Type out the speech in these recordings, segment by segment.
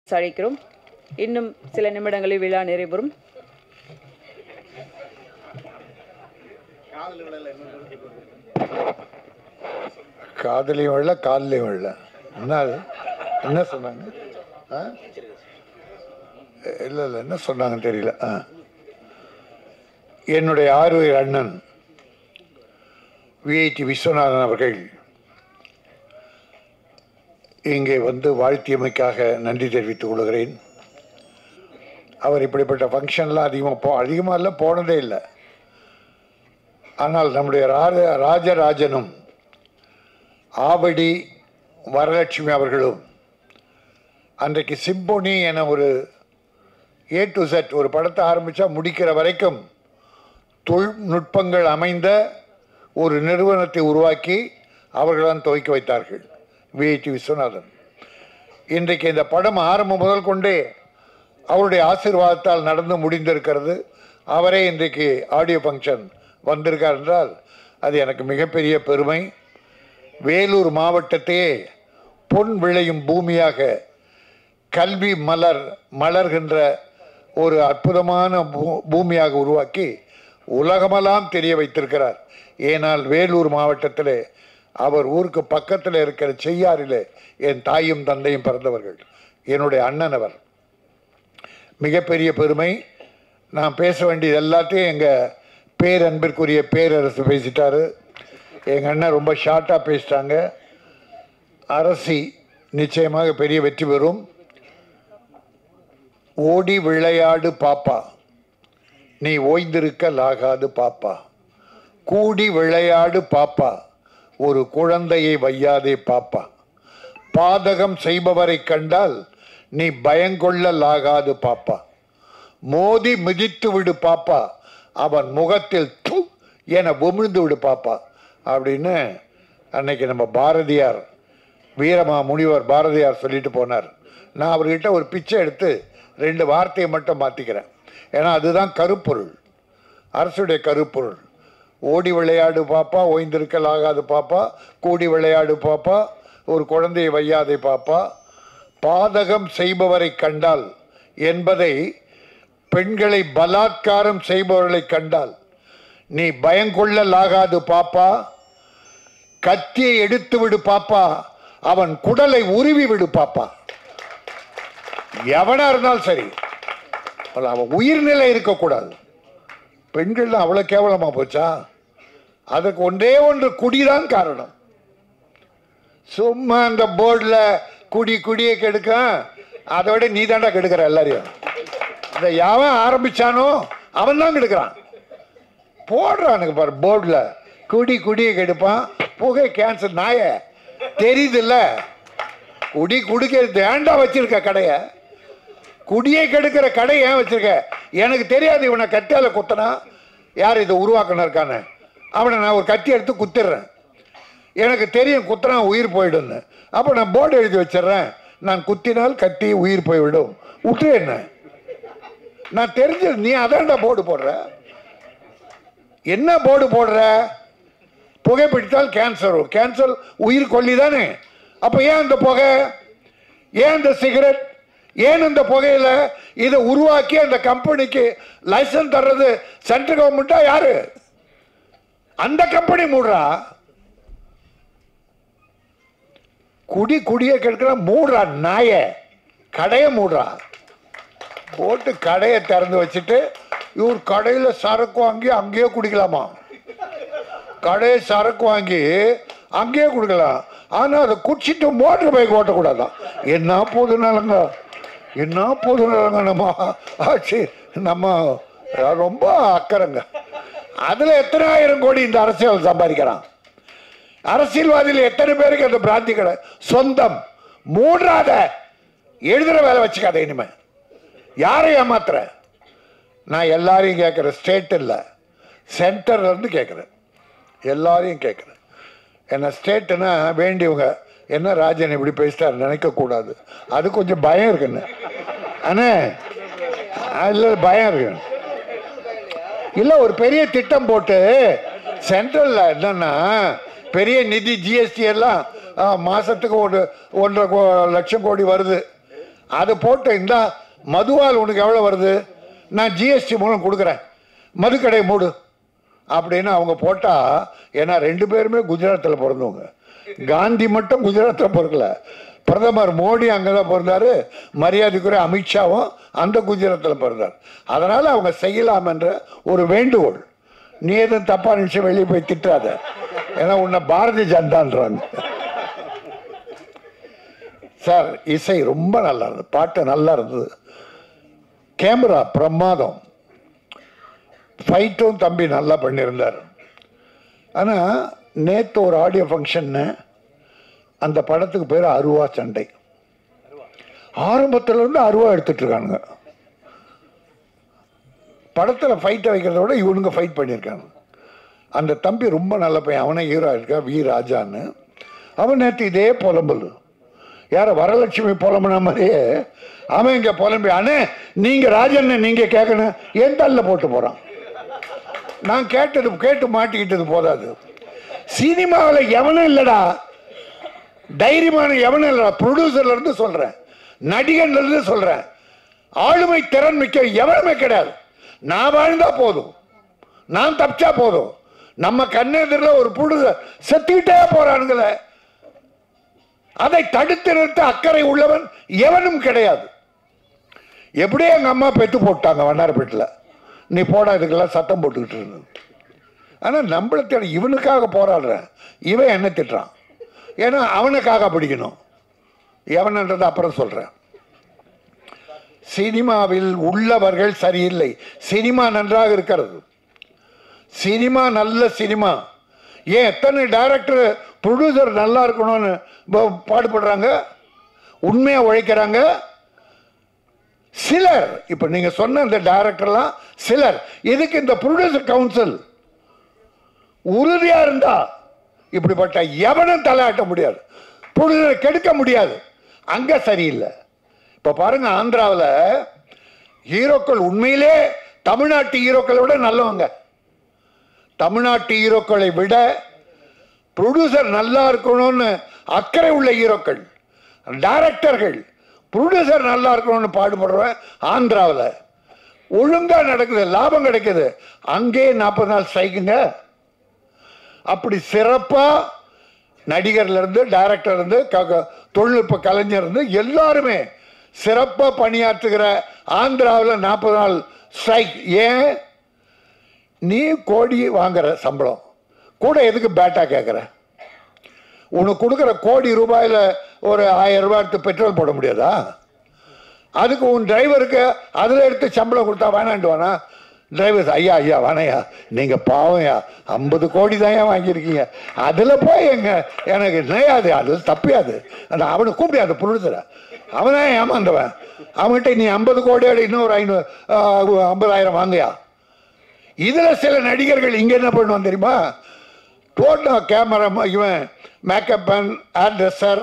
அழைக்கிறோம் இன்னும் சில நிமிடங்களில் விழா நிறைவுறும் காதலையும் விழல காதலையும் விழல என்ன அது? என்ன சொன்னாங்க ஆ இல்லை இல்லை என்ன சொன்னாங்கன்னு தெரியல ஆ என்னுடைய ஆறுயிர் அண்ணன் விஐடி விஸ்வநாதன் அவர்கள் இங்கே வந்து வாழ்த்தியமைக்காக நன்றி தெரிவித்துக் கொள்கிறேன் அவர் இப்படிப்பட்ட ஃபங்க்ஷன்லாம் அதிகமாக போ அதிகமாக இல்லை போனதே இல்லை ஆனால் நம்முடைய ராஜ ராஜராஜனும் ஆவடி வரலட்சுமி அவர்களும் அன்றைக்கு சிம்போனி என ஒரு ஏ டு செட் ஒரு படத்தை ஆரம்பித்தா முடிக்கிற வரைக்கும் தொழில்நுட்பங்கள் அமைந்த ஒரு நிறுவனத்தை உருவாக்கி அவர்கள்தான் துவக்கி வைத்தார்கள் விஐடி விஸ்வநாதன் இன்றைக்கு இந்த படம் ஆரம்பம் முதல் கொண்டே அவருடைய ஆசீர்வாதத்தால் நடந்து முடிந்திருக்கிறது அவரே இன்றைக்கு ஆடியோ ஃபங்க்ஷன் வந்திருக்கார் என்றால் அது எனக்கு மிகப்பெரிய பெருமை வேலூர் மாவட்டத்தையே பொன் விளையும் பூமியாக கல்வி மலர் மலர்கின்ற ஒரு அற்புதமான பூ- பூமியாக உருவாக்கி உலகமெல்லாம் தெரிய வைத்திருக்கிறார் ஏனால் வேலூர் மாவட்டத்திலே அவர் ஊருக்கு பக்கத்தில் இருக்கிற செய்யாறிலே என் தாயும் தந்தையும் பிறந்தவர்கள் என்னுடைய அண்ணன் அவர் மிகப்பெரிய பெருமை நான் பேச வேண்டியது எல்லாத்தையும் எங்கள் பேரன்பிற்குரிய பேரரசு பேசிட்டாரு எங்கள் அண்ணன் ரொம்ப ஷார்ட்டாக பேசிட்டாங்க அரசி நிச்சயமாக பெரிய வெற்றி பெறும் ஓடி விளையாடு பாப்பா நீ ஓய்ந்திருக்க லாகாது பாப்பா கூடி விளையாடு பாப்பா ஒரு குழந்தையை வையாதே பாப்பா பாதகம் செய்பவரை கண்டால் நீ பயங்கொள்ளலாகாது பாப்பா மோதி மிதித்து விடு பாப்பா அவன் முகத்தில் து என உமிழ்ந்து விடு பாப்பா அப்படின்னு அன்னைக்கு நம்ம பாரதியார் வீரமா முனிவர் பாரதியார் சொல்லிட்டு போனார் நான் அவர்கிட்ட ஒரு பிச்சை எடுத்து ரெண்டு வார்த்தையை மட்டும் மாற்றிக்கிறேன் ஏன்னா அதுதான் கருப்பொருள் அரசுடைய கருப்பொருள் ஓடி விளையாடு பாப்பா ஓய்ந்திருக்கலாகாது பாப்பா கூடி விளையாடு பாப்பா ஒரு குழந்தையை வையாதே பாப்பா பாதகம் செய்பவரை கண்டால் என்பதை பெண்களை பலாத்காரம் செய்பவர்களை கண்டால் நீ பயங்கொள்ளலாகாது பாப்பா கத்தியை எடுத்து விடு பாப்பா அவன் குடலை உருவி விடு பாப்பா எவனா இருந்தாலும் சரி அவன் உயிர்நிலை இருக்கக்கூடாது பெண்கள் அவ்வளவு கேவலமா போச்சா அதுக்கு ஒன்றே ஒன்று குடிதான் காரணம் சும்மா அந்த போர்டில் குடி குடியை கெடுக்க அதை விட நீ தாண்டா கெடுக்கிற எல்லாரையும் இந்த எவன் ஆரம்பிச்சானோ அவன் தான் கெடுக்கிறான் போடுறானுங்க பாரு போர்டில் குடி குடியை கெடுப்பான் புகை கேன்சர் நாய தெரியுதுல்ல குடி குடிக்கிறது ஏன்டா வச்சிருக்க கடையை குடியை கெடுக்கிற கடை ஏன் வச்சிருக்க எனக்கு தெரியாது இவனை கத்தியால குத்தனா யார் இதை உருவாக்கணும் இருக்கானு அவனை நான் ஒரு கத்தி எடுத்து குத்திடுறேன் எனக்கு தெரியும் குத்துனா உயிர் போயிடும்னு அப்போ நான் போர்டு எழுதி வச்சிடுறேன் நான் குத்தினால் கத்தி உயிர் போய்விடும் விட்டு என்ன நான் தெரிஞ்சது நீ அதான்டா போர்டு போடுற என்ன போர்டு போடுற புகைப்பிடித்தால் கேன்சர் வரும் கேன்சர் உயிர் கொல்லி தானே அப்போ ஏன் இந்த புகை ஏன் இந்த சிகரெட் ஏன் இந்த புகையில இதை உருவாக்கி அந்த கம்பெனிக்கு லைசன்ஸ் தர்றது சென்ட்ரல் கவர்மெண்டா யாரு அந்த கம்பெனி மூடுறா குடி குடியை கெடுக்கிற மூடுறா நாய கடையை மூடுறா போட்டு கடையை திறந்து வச்சுட்டு இவர் கடையில் சரக்கு வாங்கி அங்கேயே குடிக்கலாமா கடையை சரக்கு வாங்கி அங்கேயே குடிக்கலாம் ஆனால் அதை குடிச்சிட்டு மோட்டர் பைக் ஓட்டக்கூடாதான் என்ன பொது நலங்க என்ன பொது நலங்க நம்ம ஆட்சி நம்ம ரொம்ப அக்கறைங்க அதில் எத்தனை ஆயிரம் கோடி இந்த அரசியல் சம்பாதிக்கிறான் அரசியல்வாதியில் எத்தனை பேருக்கு அந்த பிராந்தி கடை சொந்தம் மூன்றாத எழுதுற வேலை வச்சுக்காத இனிமே யாரை ஏமாத்துற நான் எல்லாரையும் கேட்குறேன் ஸ்டேட் இல்லை சென்டர்ல இருந்து கேட்குறேன் எல்லாரையும் கேட்குறேன் என்ன ஸ்டேட்டுனா வேண்டியவங்க என்ன ராஜன் இப்படி பேசிட்டார் நினைக்கக்கூடாது அது கொஞ்சம் பயம் இருக்குன்னு அண்ணே அதில் பயம் இருக்கு இல்லை ஒரு பெரிய திட்டம் போட்டு சென்ட்ரலில் என்னன்னா பெரிய நிதி ஜிஎஸ்டி எல்லாம் ஆ, மாசத்துக்கு ஒரு ஒன்றரை கோ- லட்சம் கோடி வருது அதை போட்டு இந்த மதுவால் உனக்கு எவ்வளோ வருது நான் ஜிஎஸ்டி மூலம் கொடுக்குறேன் மதுக்கடை மூடு அப்படின்னு அவங்க போட்டா ஏன்னா ரெண்டு பேருமே குஜராத்தில் பிறந்தவங்க காந்தி மட்டும் குஜராத்தில் பிறக்கல பிரதமர் மோடி அங்கே தான் பிறந்தாரு மரியாதைக்குரிய அமித்ஷாவும் அந்த குஜராத்தில் பிறந்தார் அதனால அவங்க செய்யலாம் என்ற ஒரு வேண்டுகோள் நீ எதுவும் தப்பா நினைச்சு வெளியே போய் திட்டாத ஏன்னா உன்னை பாரதிய ஜனதான்றாங்க சார் இசை ரொம்ப நல்லா இருந்தது பாட்டு நல்லா இருந்தது கேமரா பிரமாதம் ஃபைட்டும் தம்பி நல்லா பண்ணியிருந்தார் ஆனால் நேற்று ஒரு ஆடியோ ஃபங்க்ஷன்னு அந்த படத்துக்கு பேர் அருவா சண்டை ஆரம்பத்துல இருந்து அருவா எடுத்துட்டு இருக்கானுங்க படத்தில் ஃபைட்டை வைக்கிறத விட இவனுங்க ஃபைட் பண்ணியிருக்காங்க அந்த தம்பி ரொம்ப நல்ல பையன் அவனே ஹீரோ இருக்கா வி ராஜான்னு அவன் நேற்று இதே புலம்பல் யார வரலட்சுமி புலம்புன மாதிரியே அவன் இங்கே புலம்பி அண்ணே நீங்கள் ராஜன்னு நீங்கள் கேட்கணும் என் தள்ள போட்டு போகிறான் நான் கேட்டது கேட்டு மாட்டிக்கிட்டது போதாது சினிமாவில் எவனும் இல்லடா தைரியமான எவனும் இல்லடா ப்ரொடியூசர்ல இருந்து சொல்றேன் நடிகன்ல இருந்து சொல்றேன் ஆளுமை திறன் மிக்க எவனுமே கிடையாது நான் வாழ்ந்தா போதும் நான் தப்பிச்சா போதும் நம்ம கண்ணெதிரில் ஒரு புழுத செத்துக்கிட்டே போறானுங்களே அதை தடுத்து நிறுத்த அக்கறை உள்ளவன் எவனும் கிடையாது எப்படியே எங்க அம்மா பெத்து போட்டாங்க வண்ணாரப்பேட்டில் நீ போடா இதுக்கெல்லாம் சத்தம் போட்டுக்கிட்டு இருந்தது ஆனால் நம்மளை தேட இவனுக்காக போராடுறேன் இவன் என்ன திட்டுறான் ஏன்னா அவனுக்காக பிடிக்கணும் எவனன்றது அப்புறம் சொல்றேன் சினிமாவில் உள்ளவர்கள் சரியில்லை சினிமா நன்றாக இருக்கிறது சினிமா நல்ல சினிமா ஏன் எத்தனை டைரக்டர் ப்ரொடியூசர் நல்லா இருக்கணும்னு ப- பாடுபடுறாங்க உண்மையா உழைக்கிறாங்க சிலர் இப்ப நீங்க சொன்ன இந்த டைரக்டர்லாம் சிலர் இதுக்கு இந்த ப்ரொடியூசர் கவுன்சில் உறுதியா இருந்தா இப்படிப்பட்ட எவனும் தலையாட்ட முடியாது ப்ரொடியூசரை கெடுக்க முடியாது அங்க சரியில்லை இப்ப பாருங்க ஆந்திராவில் ஹீரோக்கள் உண்மையிலே தமிழ்நாட்டு ஹீரோக்களை விட நல்லவங்க தமிழ்நாட்டு ஹீரோக்களை விட ப்ரொடியூசர் நல்லா இருக்கணும்னு அக்கறை உள்ள ஹீரோக்கள் டைரக்டர்கள் ப்ரொடியூசர் நல்லா இருக்கணும்னு பாடுபடுறவன் ஆந்திராவில் ஒழுங்கா நடக்குது லாபம் கிடைக்குது அங்கேயே நாற்பது நாள் ஸ்ட்ரைக்குங்க அப்படி சிறப்பா நடிகர்ல இருந்து டைரக்டர் இருந்து க- க- தொழில்நுட்ப கலைஞர் இருந்து எல்லாருமே சிறப்பா பணியாற்றுகிற ஆந்திராவில் நாற்பது நாள் ஸ்ட்ரைக் ஏன் நீ கோடி வாங்குற சம்பளம் கூட எதுக்கு பேட்டா கேட்குற உனக்கு கொடுக்குற கோடி ரூபாயில ஒரு ஆயிரம் ரூபாய் எடுத்து பெட்ரோல் போட முடியாதா அதுக்கு உன் டிரைவருக்கு அதில் எடுத்து சம்பளம் கொடுத்தா வேணான்ட்டு வேணா டிரைவர் ஐயா ஐயா வேணையா நீங்க பாவம்யா ஐம்பது கோடி தான் ஏன் வாங்கியிருக்கீங்க அதில் போய் எங்க எனக்கு நினையாது அது தப்பியாது அந்த அவனை கூப்பிடாது ப்ரொடியூசரை அவன் ஏமாந்தவன் அவன்கிட்ட நீ ஐம்பது கோடியோட இன்னொரு ஐநூறு ஐம்பதாயிரம் வாங்கயா இதுல சில நடிகர்கள் இங்க என்ன பண்ணுவான் தெரியுமா டோட்டா கேமரா இவன் makeup man hairdresser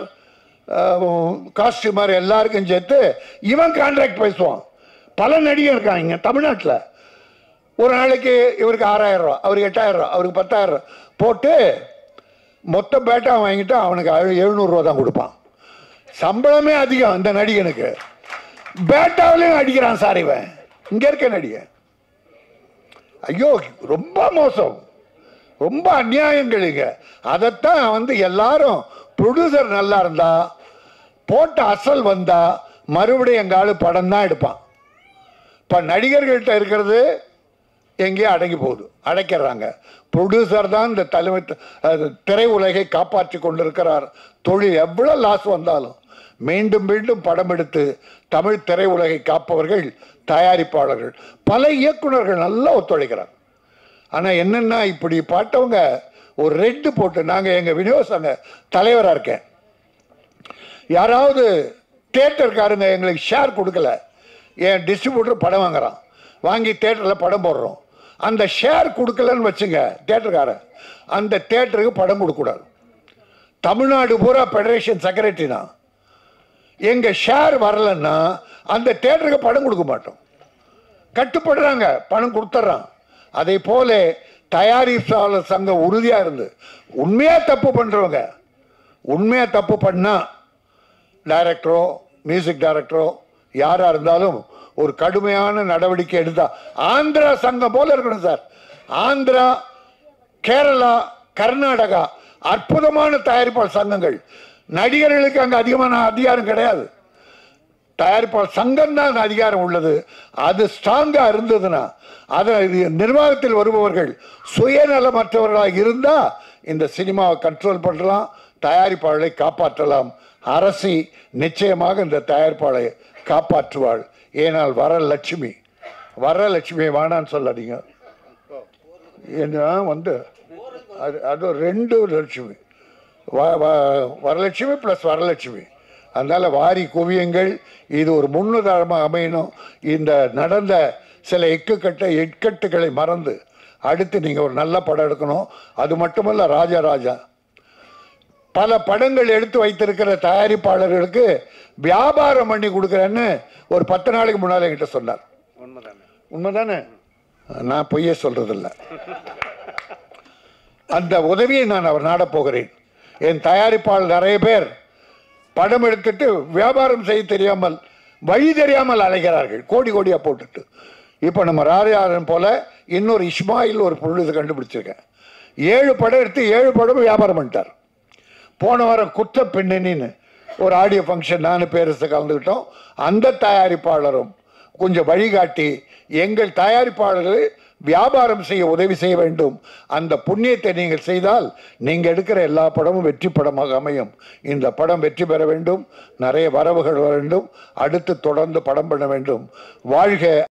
costumer எல்லாருக்கும் சேர்த்து இவன் கான்ட்ராக்ட் பேசுவான் பல நடிகர் இருக்காங்க இங்க தமிழ்நாட்டில் ஒரு நாளைக்கு இவருக்கு ஆறாயிரம் ரூபா அவருக்கு எட்டாயிரம் ரூபா அவருக்கு பத்தாயிரம் ரூபா போட்டு மொத்த பேட்டா வாங்கிட்டு அவனுக்கு அழு- எழுநூறுவா தான் கொடுப்பான் சம்பளமே அதிகம் இந்த நடிகனுக்கு பேட்டாவிலையும் அடிக்கிறான் சார் இவன் இங்க இருக்க நடிகன் ஐயோ ரொம்ப மோசம் ரொம்ப அநியாயங்களுங்க அதைத்தான் வந்து எல்லாரும் ப்ரொடியூசர் நல்லா இருந்தா போட்ட அசல் வந்தா மறுபடியும் எங்க ஆளு படம் தான் எடுப்பான் இப்ப நடிகர்கள்ட்ட இருக்கிறது எங்கேயோ அடங்கி போகுது அடைக்கிறாங்க ப்ரொடியூசர் தான் இந்த தலைமை அது திரை உலகை காப்பாற்றி கொண்டிருக்கிறார் தொழில் எவ்வளவு லாஸ் வந்தாலும் மீண்டும் மீண்டும் படம் எடுத்து தமிழ் திரை உலகை காப்பவர்கள் தயாரிப்பாளர்கள் பல இயக்குனர்கள் நல்லா ஒத்துழைக்கிறாங்க ஆனா என்னன்னா இப்படி பாட்டவங்க ஒரு ரெட்டு போட்டு நாங்க எங்க விநியோக சங்க தலைவரா இருக்கேன் யாராவது தேட்டருக்காரங்க எங்களுக்கு ஷேர் கொடுக்கல என் டிஸ்ட்ரிபியூட்டர் படம் வாங்குறான் வாங்கி தேட்டரில் படம் போடுறோம் அந்த ஷேர் கொடுக்கலன்னு வச்சுங்க தேட்டருக்காரன் அந்த தேட்டருக்கு படம் கொடுக்கக்கூடாது தமிழ்நாடு பூரா ஃபெடரேஷன் செக்ரட்டரி தான் எங்க ஷேர் வரலன்னா அந்த தேட்டருக்கு படம் கொடுக்க மாட்டோம் கட்டுப்படுறாங்க பணம் கொடுத்துட்றான் அதே போல தயாரிப்பாளர் சங்கம் உறுதியா இருந்து உண்மையா தப்பு பண்றவங்க உண்மையா தப்பு பண்ணா டைரக்டரோ மியூசிக் டைரக்டரோ யாரா இருந்தாலும் ஒரு கடுமையான நடவடிக்கை எடுத்தா ஆந்திரா சங்கம் போல இருக்கணும் சார் ஆந்திரா கேரளா கர்நாடகா அற்புதமான தயாரிப்பாளர் சங்கங்கள் நடிகர்களுக்கு அங்க அதிகமான அதிகாரம் கிடையாது தயாரிப்பாளர் சங்கம் தான் அதிகாரம் உள்ளது அது ஸ்ட்ராங்கா இருந்ததுன்னா அது இது நிர்வாகத்தில் வருபவர்கள் சுயநலமற்றவர்களாக இருந்தா இந்த சினிமாவை கண்ட்ரோல் பண்ணலாம் தயாரிப்பாளரை காப்பாற்றலாம் அரசி நிச்சயமாக இந்த தயாரிப்பாளரை காப்பாற்றுவாள் ஏனால் வரலட்சுமி வரலட்சுமி வேணான்னு சொல்லாதீங்க ஏன்னா வந்து அது அது ரெண்டு லட்சுமி வ- வ- வரலட்சுமி ப்ளஸ் வரலட்சுமி அதனால வாரி குவியங்கள் இது ஒரு முன்னுதாரணமாக அமையணும் இந்த நடந்த சில இக்குக்கட்ட இக்கட்டுகளை மறந்து அடுத்து நீங்கள் ஒரு நல்ல படம் எடுக்கணும் அது மட்டுமல்ல ராஜாராஜா பல படங்கள் எடுத்து வைத்திருக்கிற தயாரிப்பாளர்களுக்கு வியாபாரம் பண்ணி கொடுக்குறேன்னு ஒரு பத்து நாளைக்கு முன்னால் என்கிட்ட சொன்னார் உண்மைதானே நான் பொய்யே சொல்றதில்லை அந்த உதவியை நான் அவர் நாடப் போகிறேன் என் தயாரிப்பாளர் நிறைய பேர் படம் எடுத்துட்டு வியாபாரம் செய்ய தெரியாமல் வழி தெரியாமல் அலைகிறார்கள் கோடி கோடியா போட்டுட்டு இப்போ நம்ம ராஜாரன் போல இன்னொரு இஸ்மாயில் ஒரு பொழுது கண்டுபிடிச்சிருக்கேன் ஏழு படம் எடுத்து ஏழு படம் வியாபாரம் பண்ணிட்டார் போன வாரம் குற்ற பின்னணின்னு ஒரு ஆடியோ ஃபங்க்ஷன் நானும் பேரரசு கலந்துக்கிட்டோம் அந்த தயாரிப்பாளரும் கொஞ்சம் வழிகாட்டி எங்கள் தயாரிப்பாளர்களை வியாபாரம் செய்ய உதவி செய்ய வேண்டும் அந்த புண்ணியத்தை நீங்கள் செய்தால் நீங்கள் எடுக்கிற எல்லா படமும் வெற்றி படமாக அமையும் இந்த படம் வெற்றி பெற வேண்டும் நிறைய வரவுகள் வர வேண்டும் அடுத்து தொடர்ந்து படம் பண்ண வேண்டும் வாழ்க